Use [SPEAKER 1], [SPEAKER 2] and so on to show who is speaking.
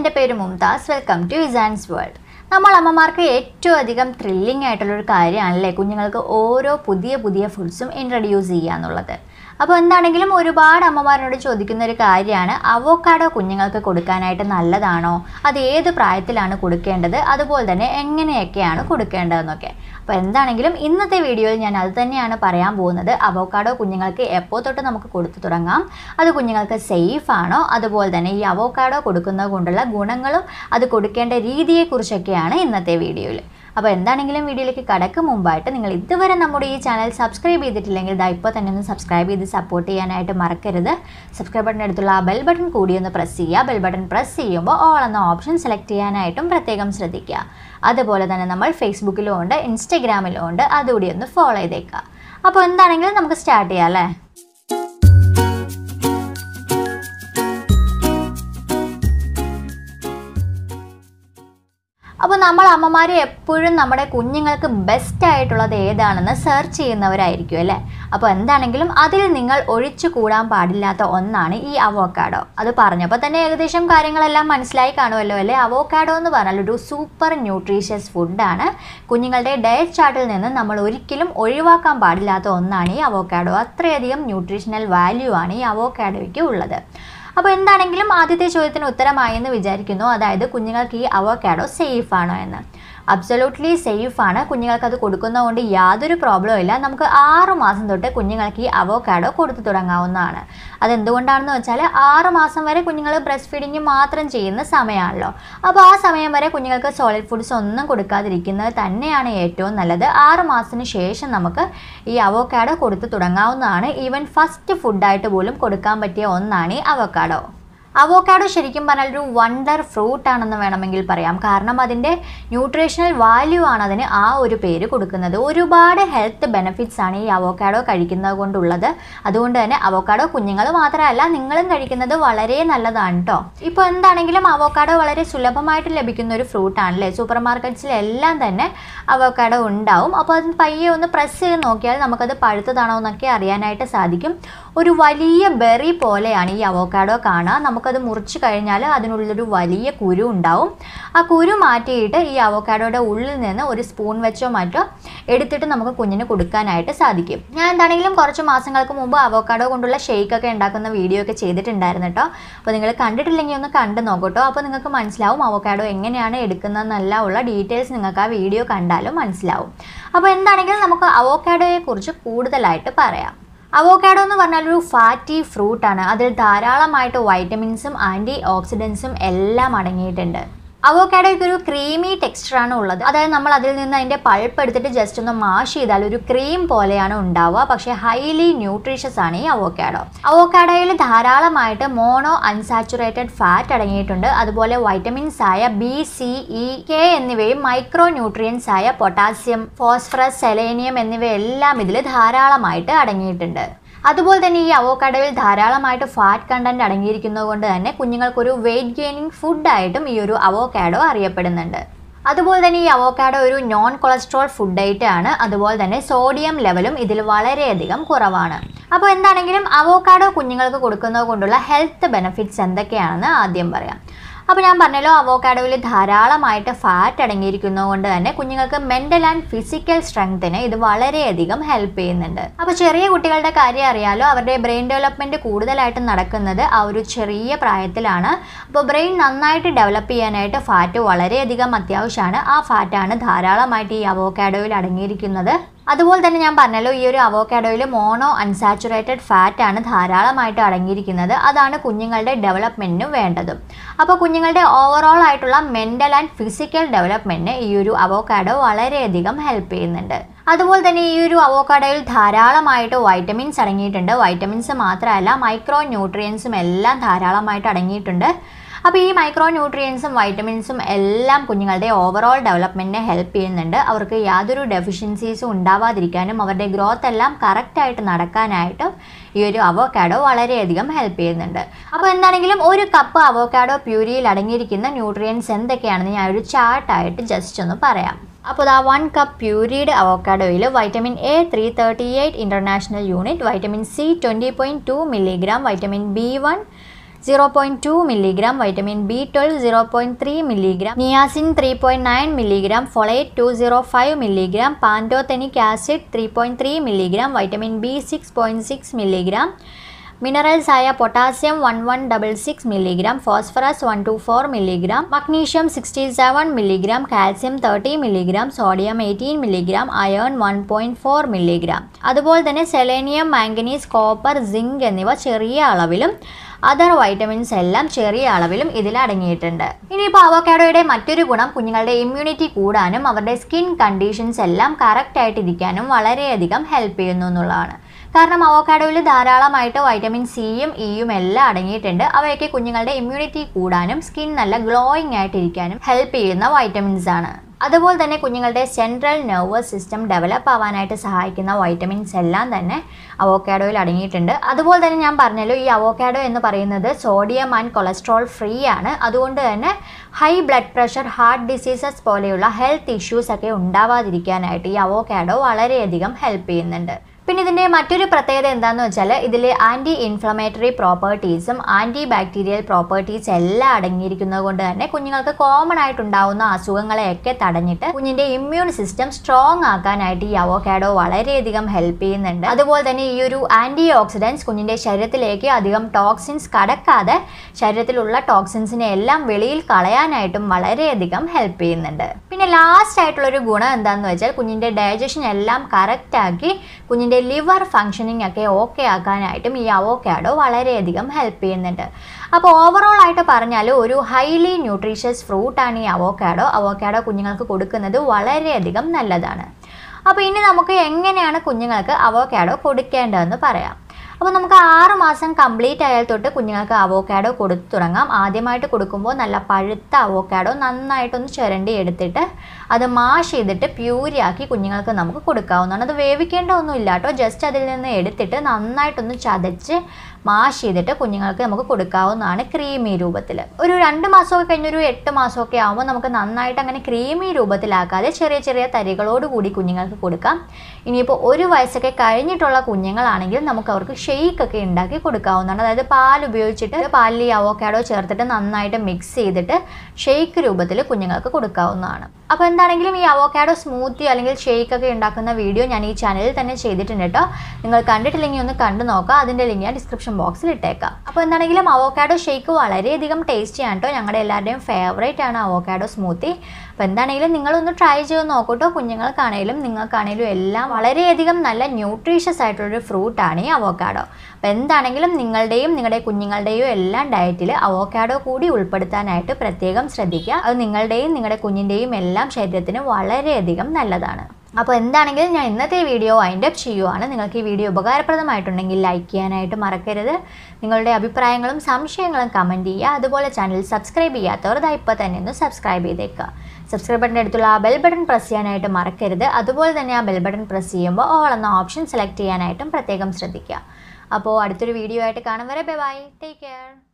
[SPEAKER 1] എൻ്റെ പേര് Mumtaz welcome to Izan's world നമ്മൾ അമ്മമാർക്ക് ഏറ്റവും അധികം ത്രില്ലിംഗ് ആയിട്ടുള്ളൊരു കാര്യമാണല്ലേ കുഞ്ഞുങ്ങൾക്ക് ഓരോ പുതിയ പുതിയ ഫുഡ്സും ഇൻട്രൊഡ്യൂസ് ചെയ്യുക എന്നുള്ളത് അപ്പോൾ എന്താണെങ്കിലും ഒരുപാട് അമ്മമാരോട് ചോദിക്കുന്ന ഒരു കാര്യമാണ് അവോക്കാഡോ കുഞ്ഞുങ്ങൾക്ക് കൊടുക്കാനായിട്ട് നല്ലതാണോ അത് ഏത് പ്രായത്തിലാണ് കൊടുക്കേണ്ടത് അതുപോലെ തന്നെ എങ്ങനെയൊക്കെയാണ് കൊടുക്കേണ്ടതെന്നൊക്കെ അപ്പോൾ എന്താണെങ്കിലും ഇന്നത്തെ വീഡിയോയിൽ ഞാൻ അത് തന്നെയാണ് പറയാൻ പോകുന്നത് അവോക്കാഡോ കുഞ്ഞുങ്ങൾക്ക് എപ്പോൾ തൊട്ട് നമുക്ക് കൊടുത്തു തുടങ്ങാം അത് കുഞ്ഞുങ്ങൾക്ക് സേഫ് ആണോ അതുപോലെ തന്നെ ഈ അവോക്കാഡോ കൊടുക്കുന്നത് കൊണ്ടുള്ള ഗുണങ്ങളും അത് കൊടുക്കേണ്ട രീതിയെക്കുറിച്ചൊക്കെയാണ് ഇന്നത്തെ വീഡിയോയിൽ അപ്പോൾ എന്താണെങ്കിലും വീഡിയോയിലേക്ക് കടക്കും മുമ്പായിട്ട് നിങ്ങൾ ഇതുവരെ നമ്മുടെ ഈ ചാനൽ സബ്സ്ക്രൈബ് ചെയ്തിട്ടില്ലെങ്കിൽ ഇതാ ഇപ്പോൾ തന്നെ ഒന്ന് സബ്സ്ക്രൈബ് ചെയ്ത് സപ്പോർട്ട് ചെയ്യാനായിട്ട് മറക്കരുത് സബ്സ്ക്രൈബ് ബട്ടൺ അടുത്തുള്ള ആ ബെൽ ബട്ടൺ കൂടി ഒന്ന് പ്രസ് ചെയ്യുക ബെൽ ബട്ടൺ പ്രസ് ചെയ്യുമ്പോൾ ഓൾ എന്ന ഓപ്ഷൻ സെലക്ട് ചെയ്യാനായിട്ടും പ്രത്യേകം ശ്രദ്ധിക്കുക അതുപോലെ തന്നെ നമ്മൾ ഫേസ്ബുക്കിലും ഉണ്ട് ഇൻസ്റ്റഗ്രാമിലും ഉണ്ട് അതുകൂടി ഒന്ന് ഫോളോ ചെയ്തേക്കുക അപ്പോൾ എന്താണെങ്കിലും നമുക്ക് സ്റ്റാർട്ട് ചെയ്യാം അല്ലേ അപ്പോൾ നമ്മൾ അമ്മമാർ എപ്പോഴും നമ്മുടെ കുഞ്ഞുങ്ങൾക്ക് ബെസ്റ്റ് ആയിട്ടുള്ളത് ഏതാണെന്ന് സെർച്ച് ചെയ്യുന്നവരായിരിക്കും അല്ലേ അപ്പോൾ എന്താണെങ്കിലും അതിൽ നിങ്ങൾ ഒഴിച്ചു കൂടാൻ പാടില്ലാത്ത ഒന്നാണ് ഈ അവോക്കാഡോ അത് പറഞ്ഞപ്പോൾ തന്നെ ഏകദേശം കാര്യങ്ങളെല്ലാം മനസ്സിലായി കാണുമല്ലോ അല്ലേ അവോക്കാഡോ എന്ന് പറഞ്ഞാൽ ഒരു സൂപ്പർ ന്യൂട്രീഷ്യസ് ഫുഡാണ് കുഞ്ഞുങ്ങളുടെ ഡയറ്റ് ചാർട്ടിൽ നിന്ന് നമ്മൾ ഒരിക്കലും ഒഴിവാക്കാൻ പാടില്ലാത്ത ഒന്നാണ് ഈ അവോക്കാഡോ അത്രയധികം ന്യൂട്രീഷണൽ വാല്യൂ ആണ് ഈ അവോക്കാഡോയ്ക്ക് ഉള്ളത് അപ്പോൾ എന്താണെങ്കിലും ആദ്യത്തെ ചോദ്യത്തിന് ഉത്തരമായി എന്ന് വിചാരിക്കുന്നു അതായത് കുഞ്ഞുങ്ങൾക്ക് ഈ അവോക്കാഡോ സേഫ് ആണോ എന്ന് അബ്സൊല്യൂട്ട്ലി സേഫ് ആണ് കുഞ്ഞുങ്ങൾക്ക് അത് കൊടുക്കുന്നതുകൊണ്ട് യാതൊരു പ്രോബ്ലവും ഇല്ല നമുക്ക് ആറ് മാസം തൊട്ട് കുഞ്ഞുങ്ങൾക്ക് ഈ അവോക്കാഡോ കൊടുത്തു തുടങ്ങാവുന്നതാണ് അതെന്തുകൊണ്ടാണെന്ന് വെച്ചാൽ ആറ് മാസം വരെ കുഞ്ഞുങ്ങൾ ബ്രസ്റ്റ് ഫീഡിങ് മാത്രം ചെയ്യുന്ന സമയമാണല്ലോ അപ്പോൾ ആ സമയം വരെ കുഞ്ഞുങ്ങൾക്ക് സോളിഡ് ഫുഡ്സ് ഒന്നും കൊടുക്കാതിരിക്കുന്നത് തന്നെയാണ് ഏറ്റവും നല്ലത് ആറ് മാസത്തിന് ശേഷം നമുക്ക് ഈ അവോക്കാഡോ കൊടുത്തു തുടങ്ങാവുന്നതാണ് ഈവൻ ഫസ്റ്റ് ഫുഡായിട്ട് പോലും കൊടുക്കാൻ പറ്റിയ ഒന്നാണ് ഈ അവോക്കാഡോ അവോക്കാഡോ ശരിക്കും പറഞ്ഞാൽ ഒരു വണ്ടർ ഫ്രൂട്ട് ആണെന്ന് വേണമെങ്കിൽ പറയാം കാരണം അതിൻ്റെ ന്യൂട്രീഷണൽ വാല്യൂ ആണ് അതിന് ആ ഒരു പേര് കൊടുക്കുന്നത് ഒരുപാട് ഹെൽത്ത് ബെനിഫിറ്റ്സ് ആണ് ഈ അവോക്കാഡോ കഴിക്കുന്നത് കൊണ്ടുള്ളത് അതുകൊണ്ട് തന്നെ അവോക്കാഡോ കുഞ്ഞുങ്ങൾ മാത്രമല്ല നിങ്ങളും കഴിക്കുന്നത് വളരെ നല്ലതാണ് കേട്ടോ ഇപ്പോൾ എന്താണെങ്കിലും അവോക്കാഡോ വളരെ സുലഭമായിട്ട് ലഭിക്കുന്ന ഒരു ഫ്രൂട്ട് ആണല്ലേ സൂപ്പർ മാർക്കറ്റ്സിലെല്ലാം തന്നെ അവോക്കാഡോ ഉണ്ടാവും അപ്പോൾ അത് പയ്യെ ഒന്ന് പ്രസ് ചെയ്ത് നോക്കിയാൽ നമുക്കത് പഴുത്തതാണോ എന്നൊക്കെ അറിയാനായിട്ട് സാധിക്കും ഒരു വലിയ ബെറി പോലെയാണ് ഈ അവോക്കാഡോ കാണുക നമുക്കത് മുറിച്ച് കഴിഞ്ഞാൽ അതിനുള്ളൊരു വലിയ കുരു ഉണ്ടാവും ആ കുരു മാറ്റിയിട്ട് ഈ അവോക്കാഡോയുടെ ഉള്ളിൽ നിന്ന് ഒരു സ്പൂൺ വെച്ചോ മറ്റോ എടുത്തിട്ട് നമുക്ക് കുഞ്ഞിന് കൊടുക്കാനായിട്ട് സാധിക്കും ഞാൻ എന്താണെങ്കിലും കുറച്ച് മാസങ്ങൾക്ക് മുമ്പ് അവോക്കാഡോ കൊണ്ടുള്ള ഷെയ്ക്കൊക്കെ ഉണ്ടാക്കുന്ന വീഡിയോ ഒക്കെ ചെയ്തിട്ടുണ്ടായിരുന്നു കേട്ടോ അപ്പോൾ നിങ്ങൾ കണ്ടിട്ടില്ലെങ്കിൽ ഒന്ന് കണ്ടു നോക്കട്ടോ അപ്പോൾ നിങ്ങൾക്ക് മനസ്സിലാവും അവോക്കാഡോ എങ്ങനെയാണ് എടുക്കുന്നതെന്നെല്ലാം ഉള്ള ഡീറ്റെയിൽസ് നിങ്ങൾക്ക് ആ വീഡിയോ കണ്ടാലും മനസ്സിലാവും അപ്പോൾ എന്താണെങ്കിലും നമുക്ക് അവോക്കാഡോയെക്കുറിച്ച് കൂടുതലായിട്ട് പറയാം അവോക്കാഡോ എന്ന് പറഞ്ഞാൽ ഒരു ഫാറ്റി ഫ്രൂട്ടാണ് അതിൽ ധാരാളമായിട്ട് വൈറ്റമിൻസും ആൻറ്റി ഓക്സിഡൻസും എല്ലാം അടങ്ങിയിട്ടുണ്ട് അവോക്കാഡോയ്ക്ക് ഒരു ക്രീമി ടെക്സ്ചറാണ് ഉള്ളത് അതായത് നമ്മൾ അതിൽ നിന്ന് അതിൻ്റെ പൾപ്പ് എടുത്തിട്ട് ജസ്റ്റ് ഒന്ന് മാഷ് ചെയ്താൽ ഒരു ക്രീം പോലെയാണ് ഉണ്ടാവുക പക്ഷേ ഹൈലി ന്യൂട്രീഷ്യസ് ആണ് ഈ അവോക്കാഡോ അവോക്കാഡോയിൽ ധാരാളമായിട്ട് മോണോ അൺസാച്ചുറേറ്റഡ് ഫാറ്റ് അടങ്ങിയിട്ടുണ്ട് അതുപോലെ വൈറ്റമിൻസ് ആയ ബി സി ഇ കെ എന്നിവയും മൈക്രോ ന്യൂട്രിയൻസ് ആയ പൊട്ടാസ്യം ഫോസ്ഫറസ് സെലേനിയം എന്നിവയെല്ലാം ഇതിൽ ധാരാളമായിട്ട് അടങ്ങിയിട്ടുണ്ട് അതുപോലെ തന്നെ ഈ അവോക്കാഡോയിൽ ധാരാളമായിട്ട് ഫാറ്റ് കണ്ടന്റ് അടങ്ങിയിരിക്കുന്നത് കൊണ്ട് തന്നെ കുഞ്ഞുങ്ങൾക്കൊരു വെയിറ്റ് ഗെയിനിങ് ഫുഡായിട്ടും ഈ ഒരു അവോക്കാഡോ അറിയപ്പെടുന്നുണ്ട് അതുപോലെ തന്നെ ഈ അവോക്കാഡോ ഒരു നോൺ കൊളസ്ട്രോൾ ഫുഡ് ആണ് അതുപോലെ തന്നെ സോഡിയം ലെവലും ഇതിൽ വളരെയധികം കുറവാണ് അപ്പോൾ എന്താണെങ്കിലും അവോക്കാഡോ കുഞ്ഞുങ്ങൾക്ക് കൊടുക്കുന്നത് കൊണ്ടുള്ള ഹെൽത്ത് ബെനിഫിറ്റ്സ് എന്തൊക്കെയാണെന്ന് ആദ്യം പറയാം അപ്പോൾ ഞാൻ പറഞ്ഞല്ലോ അവോക്കാഡോയിൽ ധാരാളമായിട്ട് ഫാറ്റ് അടങ്ങിയിരിക്കുന്നത് കൊണ്ട് തന്നെ കുഞ്ഞുങ്ങൾക്ക് മെൻ്റൽ ആൻഡ് ഫിസിക്കൽ സ്ട്രെങ്ത്തിന് ഇത് വളരെയധികം ഹെൽപ്പ് ചെയ്യുന്നുണ്ട് അപ്പോൾ ചെറിയ കുട്ടികളുടെ കാര്യം അറിയാലോ അവരുടെ ബ്രെയിൻ ഡെവലപ്മെൻറ്റ് കൂടുതലായിട്ട് നടക്കുന്നത് ആ ഒരു ചെറിയ പ്രായത്തിലാണ് അപ്പോൾ ബ്രെയിൻ നന്നായിട്ട് ഡെവലപ്പ് ചെയ്യാനായിട്ട് ഫാറ്റ് വളരെയധികം അത്യാവശ്യമാണ് ആ ഫാറ്റാണ് ധാരാളമായിട്ട് ഈ അവോക്കാഡോയിൽ അടങ്ങിയിരിക്കുന്നത് അതുപോലെ തന്നെ ഞാൻ പറഞ്ഞല്ലോ ഈ ഒരു അവോക്കാഡോയിൽ മോണോ അൺസാച്ചുറേറ്റഡ് ഫാറ്റ് ആണ് ധാരാളമായിട്ട് അടങ്ങിയിരിക്കുന്നത് അതാണ് കുഞ്ഞുങ്ങളുടെ ഡെവലപ്മെൻറ്റിന് വേണ്ടതും അപ്പോൾ കുഞ്ഞുങ്ങളുടെ ഓവറോൾ ആയിട്ടുള്ള മെൻ്റൽ ആൻഡ് ഫിസിക്കൽ ഡെവലപ്മെൻറ്റിന് ഈ ഒരു അവോക്കാഡോ വളരെയധികം ഹെൽപ്പ് ചെയ്യുന്നുണ്ട് അതുപോലെ തന്നെ ഈ ഒരു അവോക്കാഡോയിൽ ധാരാളമായിട്ട് വൈറ്റമിൻസ് അടങ്ങിയിട്ടുണ്ട് വൈറ്റമിൻസ് മാത്രമല്ല മൈക്രോ ന്യൂട്രിയൻസും എല്ലാം ധാരാളമായിട്ട് അടങ്ങിയിട്ടുണ്ട് അപ്പോൾ ഈ മൈക്രോ ന്യൂട്രിയൻസും വൈറ്റമിൻസും എല്ലാം കുഞ്ഞുങ്ങളുടെ ഓവറോൾ ഡെവലപ്മെൻറ്റിനെ ഹെൽപ്പ് ചെയ്യുന്നുണ്ട് അവർക്ക് യാതൊരു ഡെഫിഷ്യൻസീസും ഉണ്ടാവാതിരിക്കാനും അവരുടെ ഗ്രോത്ത് എല്ലാം കറക്റ്റായിട്ട് നടക്കാനായിട്ടും ഈ ഒരു അവോക്കാഡോ വളരെയധികം ഹെൽപ്പ് ചെയ്യുന്നുണ്ട് അപ്പോൾ എന്താണെങ്കിലും ഒരു കപ്പ് അവോക്കാഡോ പ്യൂരിയിൽ അടങ്ങിയിരിക്കുന്ന ന്യൂട്രിയൻസ് എന്തൊക്കെയാണെന്ന് ഞാൻ ഒരു ചാർട്ടായിട്ട് ജസ്റ്റ് ഒന്ന് പറയാം അപ്പോൾ ആ വൺ കപ്പ് പ്യൂരീഡ് അവോക്കാഡോയിൽ vitamin A three thirty eight international unit vitamin C twenty point two milligram vitamin B one zero point two milligram vitamin B twelve zero point three milligram niacin three point nine milligram folate two zero five milligram pantothenic acid three point three milligram vitamin B six point six milligram minerals ആയ potassium one one double six milligram phosphorus one two four milligram magnesium sixty seven milligram calcium thirty milligram sodium eighteen milligram iron one point four milligram അതുപോലെ തന്നെ selenium manganese copper zinc എന്നിവ ചെറിയ അളവിലും other vitamins എല്ലാം ചെറിയ അളവിലും ഇതിൽ അടങ്ങിയിട്ടുണ്ട് ഇനിയിപ്പോൾ അവക്കാഡോയുടെ മറ്റൊരു ഗുണം കുഞ്ഞുങ്ങളുടെ ഇമ്മ്യൂണിറ്റി കൂടാനും അവരുടെ സ്കിൻ കണ്ടീഷൻസ് എല്ലാം കറക്റ്റ് ആയിട്ട് ഇരിക്കാനും വളരെയധികം ഹെൽപ്പ് ചെയ്യുന്നു എന്നുള്ളതാണ് കാരണം അവക്കാഡോയിൽ ധാരാളമായിട്ട് വൈറ്റമിൻ സിയും ഇയും എല്ലാം അടങ്ങിയിട്ടുണ്ട് അവയൊക്കെ കുഞ്ഞുങ്ങളുടെ ഇമ്മ്യൂണിറ്റി കൂടാനും സ്കിൻ നല്ല ഗ്ലോയിങ് ആയിട്ടിരിക്കാനും ഹെൽപ്പ് ചെയ്യുന്ന വൈറ്റമിൻസ് ആണ് അതുപോലെ തന്നെ കുഞ്ഞുങ്ങളുടെ സെൻട്രൽ നെർവസ് സിസ്റ്റം ഡെവലപ്പ് ആവാനായിട്ട് സഹായിക്കുന്ന വൈറ്റമിൻസ് എല്ലാം തന്നെ അവോക്കാഡോയിൽ അടങ്ങിയിട്ടുണ്ട് അതുപോലെ തന്നെ ഞാൻ പറഞ്ഞല്ലോ ഈ അവോക്കാഡോ എന്ന് പറയുന്നത് സോഡിയം ആൻഡ് കൊളസ്ട്രോൾ ഫ്രീ ആണ് അതുകൊണ്ട് തന്നെ high blood pressure heart diseases പോലെയുള്ള ഹെൽത്ത് ഇഷ്യൂസ് ഒക്കെ ഉണ്ടാവാതിരിക്കാനായിട്ട് ഈ അവോക്കാഡോ വളരെയധികം ഹെൽപ്പ് ചെയ്യുന്നുണ്ട് പിന്നെ ഇതിൻ്റെ മറ്റൊരു പ്രത്യേകത എന്താണെന്ന് വെച്ചാൽ ഇതിൽ ആൻറ്റി ഇൻഫ്ലമേറ്ററി പ്രോപ്പർട്ടീസും ആൻറ്റി ബാക്ടീരിയൽ പ്രോപ്പർട്ടീസ് എല്ലാം അടങ്ങിയിരിക്കുന്നത് കൊണ്ട് തന്നെ കുഞ്ഞുങ്ങൾക്ക് കോമൺ ആയിട്ടുണ്ടാവുന്ന അസുഖങ്ങളെയൊക്കെ തടഞ്ഞിട്ട് കുഞ്ഞിൻ്റെ ഇമ്മ്യൂൺ സിസ്റ്റം സ്ട്രോങ് ആക്കാനായിട്ട് ഈ അവോക്കാഡോ വളരെയധികം ഹെൽപ്പ് ചെയ്യുന്നുണ്ട് അതുപോലെ തന്നെ ഈ ഒരു ആൻറ്റി ഓക്സിഡൻസ് കുഞ്ഞിൻ്റെ ശരീരത്തിലേക്ക് അധികം ടോക്സിൻസ് കടക്കാതെ ശരീരത്തിലുള്ള ടോക്സിൻസിനെ എല്ലാം വെളിയിൽ കളയാനായിട്ടും വളരെയധികം ഹെൽപ്പ് ചെയ്യുന്നുണ്ട് പിന്നെ ലാസ്റ്റ് ആയിട്ടുള്ളൊരു ഗുണം എന്താണെന്ന് വെച്ചാൽ കുഞ്ഞിൻ്റെ ഡൈജഷൻ എല്ലാം കറക്റ്റാക്കി കുഞ്ഞിൻ്റെ ലിവർ ഫങ്ഷനിങ് ഒക്കെ ഓക്കെ ആക്കാനായിട്ടും ഈ അവോക്കാഡോ വളരെയധികം ഹെൽപ്പ് ചെയ്യുന്നുണ്ട് അപ്പോൾ ഓവറോൾ ആയിട്ട് പറഞ്ഞാൽ ഒരു ഹൈലി ന്യൂട്രീഷ്യസ് ഫ്രൂട്ടാണ് ഈ അവോക്കാഡോ അവോക്കാഡോ കുഞ്ഞുങ്ങൾക്ക് കൊടുക്കുന്നത് വളരെയധികം നല്ലതാണ് അപ്പോൾ ഇനി നമുക്ക് എങ്ങനെയാണ് കുഞ്ഞുങ്ങൾക്ക് അവോക്കാഡോ കൊടുക്കേണ്ടതെന്ന് പറയാം അപ്പോൾ നമുക്ക് ആറ് മാസം കംപ്ലീറ്റ് ആയാൽ തൊട്ട് കുഞ്ഞുങ്ങൾക്ക് അവോക്കാഡോ കൊടുത്തു തുടങ്ങാം ആദ്യമായിട്ട് കൊടുക്കുമ്പോൾ നല്ല പഴുത്ത അവോക്കാഡോ നന്നായിട്ടൊന്ന് ചുരണ്ടി എടുത്തിട്ട് അത് മാഷ് ചെയ്തിട്ട് പ്യൂരിയാക്കി കുഞ്ഞുങ്ങൾക്ക് നമുക്ക് കൊടുക്കാവുന്നതാണ് അത് വേവിക്കേണ്ട ഒന്നും ഇല്ല കേട്ടോ ജസ്റ്റ് അതിൽ നിന്ന് എടുത്തിട്ട് നന്നായിട്ടൊന്ന് ചതച്ച് മാഷ് ചെയ്തിട്ട് കുഞ്ഞുങ്ങൾക്ക് നമുക്ക് കൊടുക്കാവുന്നതാണ് ക്രീമി രൂപത്തിൽ ഒരു രണ്ട് മാസമൊക്കെ കഴിഞ്ഞൊരു എട്ട് മാസമൊക്കെ ആകുമ്പോൾ നമുക്ക് നന്നായിട്ട് അങ്ങനെ ക്രീമി രൂപത്തിലാക്കാതെ ചെറിയ ചെറിയ തരികളോട് കൂടി കുഞ്ഞുങ്ങൾക്ക് കൊടുക്കാം ഇനിയിപ്പോൾ ഒരു വയസ്സൊക്കെ കഴിഞ്ഞിട്ടുള്ള കുഞ്ഞുങ്ങളാണെങ്കിൽ നമുക്ക് അവർക്ക് ഷെയ്ക്ക് ഒക്കെ ഉണ്ടാക്കി കൊടുക്കാവുന്നതാണ് അതായത് പാൽ ഉപയോഗിച്ചിട്ട് പാലിൽ ഈ അവോക്കാഡോ ചേർത്തിട്ട് നന്നായിട്ട് മിക്സ് ചെയ്തിട്ട് ഷെയ്ക്ക് രൂപത്തിൽ കുഞ്ഞുങ്ങൾക്ക് കൊടുക്കാവുന്നതാണ് അപ്പോൾ എന്താണെങ്കിലും ഈ അവോക്കാഡോ സ്മൂത്തി അല്ലെങ്കിൽ ഷേക്ക് ഒക്കെ ഉണ്ടാക്കുന്ന വീഡിയോ ഞാൻ ഈ ചാനലിൽ തന്നെ ചെയ്തിട്ടുണ്ട് കേട്ടോ നിങ്ങൾ കണ്ടിട്ടില്ലെങ്കിൽ ഒന്ന് കണ്ടു നോക്കുക അതിൻ്റെ ലിങ്ക് ഞാൻ ഡിസ്ക്രിപ്ഷൻ ബോക്സിൽ ഇട്ടേക്കാം അപ്പോൾ എന്താണെങ്കിലും അവോക്കാഡോ ഷേക്ക് വളരെയധികം ടേസ്റ്റിയാണ് കേട്ടോ ഞങ്ങളുടെ എല്ലാവരുടെയും ഫേവറേറ്റ് ആണ് അവോക്കാഡോ സ്മൂത്തി അപ്പോൾ എന്താണെങ്കിലും നിങ്ങളൊന്ന് ട്രൈ ചെയ്ത് നോക്കൂട്ടോ കുഞ്ഞുങ്ങൾക്കാണേലും നിങ്ങൾക്കാണേലും എല്ലാം വളരെയധികം നല്ല ന്യൂട്രീഷ്യസ് ആയിട്ടുള്ളൊരു ഫ്രൂട്ടാണ് ഈ അവോക്കാഡോ അപ്പോൾ എന്താണെങ്കിലും നിങ്ങളുടെയും നിങ്ങളുടെ കുഞ്ഞുങ്ങളുടെയും എല്ലാം ഡയറ്റിൽ അവോക്കാഡോ കൂടി ഉൾപ്പെടുത്താനായിട്ട് പ്രത്യേകം ശ്രദ്ധിക്കുക അത് നിങ്ങളുടെയും നിങ്ങളുടെ കുഞ്ഞിൻ്റെയും എല്ലാം ശരീരത്തിന് വളരെയധികം നല്ലതാണ് അപ്പോൾ എന്താണെങ്കിലും ഞാൻ ഇന്നത്തെ വീഡിയോ വൈൻഡ് അപ്പ് ചെയ്യുവാണ് നിങ്ങൾക്ക് ഈ വീഡിയോ ഉപകാരപ്രദമായിട്ടുണ്ടെങ്കിൽ ലൈക്ക് ചെയ്യാനായിട്ട് മറക്കരുത് നിങ്ങളുടെ അഭിപ്രായങ്ങളും സംശയങ്ങളും കമൻറ്റ് ചെയ്യുക അതുപോലെ ചാനൽ സബ്സ്ക്രൈബ് ചെയ്യാത്തവർ ഇതാ ഇപ്പോൾ തന്നെ ഒന്ന് സബ്സ്ക്രൈബ് ചെയ്തേക്കുക സബ്സ്ക്രൈബ് ബട്ടൻ്റെ അടുത്തുള്ള ആ ബെൽ ബട്ടൺ പ്രസ് ചെയ്യാനായിട്ട് മറക്കരുത് അതുപോലെ തന്നെ ആ ബെൽ ബട്ടൺ പ്രസ് ചെയ്യുമ്പോൾ ഓൾ എന്ന ഓപ്ഷൻ സെലക്ട് ചെയ്യാനായിട്ടും പ്രത്യേകം ശ്രദ്ധിക്കുക അപ്പോൾ അടുത്തൊരു വീഡിയോ ആയിട്ട് കാണും വരെ ബൈ ബൈ ടേക്ക് കെയർ